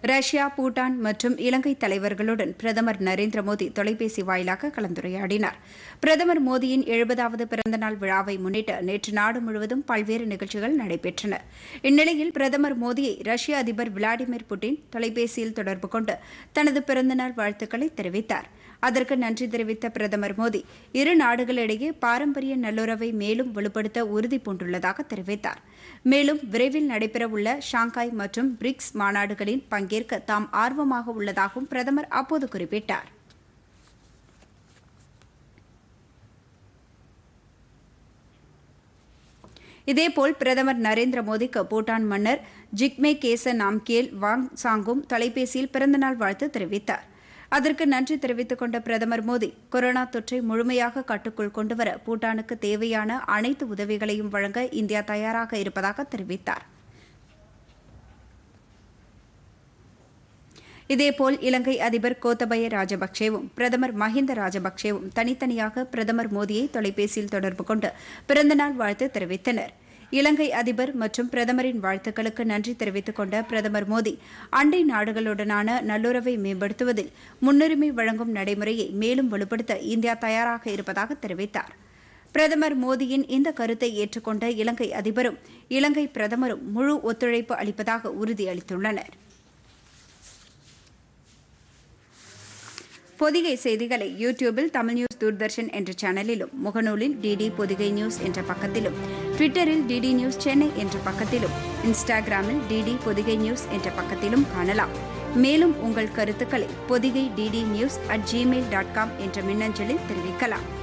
Russia Bhutan மற்றும் இலங்கை தலைவர்களுடன் பிரதமர் நரேந்திர மோடி தொலைபேசி வாயிலாக கலந்துரையாடினார் பிரதமர் மோடியின் எழுபதாவது பிறந்தநாள் விழாவை முன்னிட்டு நேற்று நாடு முழுவதும் பல்வேறு நிகழ்ச்சிகள் நடைபெற்றன இந்நிலையில் பிரதமர் மோடியை ரஷ்ய அதிபர் விளாடிமிர் புட்டின் தொலைபேசியில் தொடர்பு கொண்டு தனது பிறந்தநாள் வாழ்த்துக்களை தெரிவித்தார் அதற்கு நன்றி தெரிவித்த பிரதமர் மோடி இரு நாடுகளிடையே பாரம்பரிய நல்லுறவை மேலும் வலுப்படுத்த உறுதி பூண்டுள்ளதாக தெரிவித்தார் மேலும் விரைவில் நடைபெறவுள்ள ஷாங்காய் மற்றும் பிரிக்ஸ் மாநாடுகளில் பங்கேற்க தாம் ஆர்வமாக உள்ளதாகவும் பிரதமர் அப்போது குறிப்பிட்டார் இதேபோல் பிரதமர் நரேந்திர மோடிக்கு பூட்டான் மன்னர் ஜிக்மே கேச நாம்கேல் வாங் சாங்கும் தொலைபேசியில் பிறந்தநாள் வாழ்த்து தெரிவித்தார் அதற்கு நன்றி தெரிவித்துக் கொண்ட பிரதமர் மோடி கொரோனா தொற்றை முழுமையாக கட்டுக்குள் கொண்டுவர பூட்டானுக்கு தேவையான அனைத்து உதவிகளையும் வழங்க இந்தியா தயாராக இருப்பதாக தெரிவித்தார் இதேபோல் இலங்கை அதிபர் கோத்தபய ராஜபக்சேவும் பிரதமர் மஹிந்த ராஜபக்சேவும் தனித்தனியாக பிரதமர் மோடியை தொலைபேசியில் தொடர்பு கொண்டு பிறந்தநாள் வாழ்த்து தெரிவித்தனர் இலங்கை அதிபர் மற்றும் பிரதமரின் வாழ்த்துக்களுக்கு நன்றி தெரிவித்துக் கொண்ட பிரதமர் மோடி அண்டை நாடுகளுடனான நல்லுறவை மேம்படுத்துவதில் முன்னுரிமை வழங்கும் நடைமுறையை மேலும் வலுப்படுத்த இந்தியா தயாராக இருப்பதாக தெரிவித்தார் பிரதமர் மோடியின் இந்த கருத்தை ஏற்றுக்கொண்ட இலங்கை அதிபரும் இலங்கை பிரதமரும் முழு ஒத்துழைப்பு அளிப்பதாக உறுதியளித்துள்ளனர் பொதிகை செய்திகளை யூடியூபில் தமிழ் நியூஸ் தூர்தர்ஷன் என்ற சேனலிலும் முகநூலில் டிடி பொதிகை நியூஸ் என்ற பக்கத்திலும் ட்விட்டரில் டிடி நியூஸ் சென்னை என்ற பக்கத்திலும் இன்ஸ்டாகிராமில் டிடி பொதிகை நியூஸ் என்ற பக்கத்திலும் காணலாம் மேலும் உங்கள் கருத்துக்களை Podhigai DD news at Gmail dot com என்ற மின்னஞ்சலில் தெரிவிக்கலாம்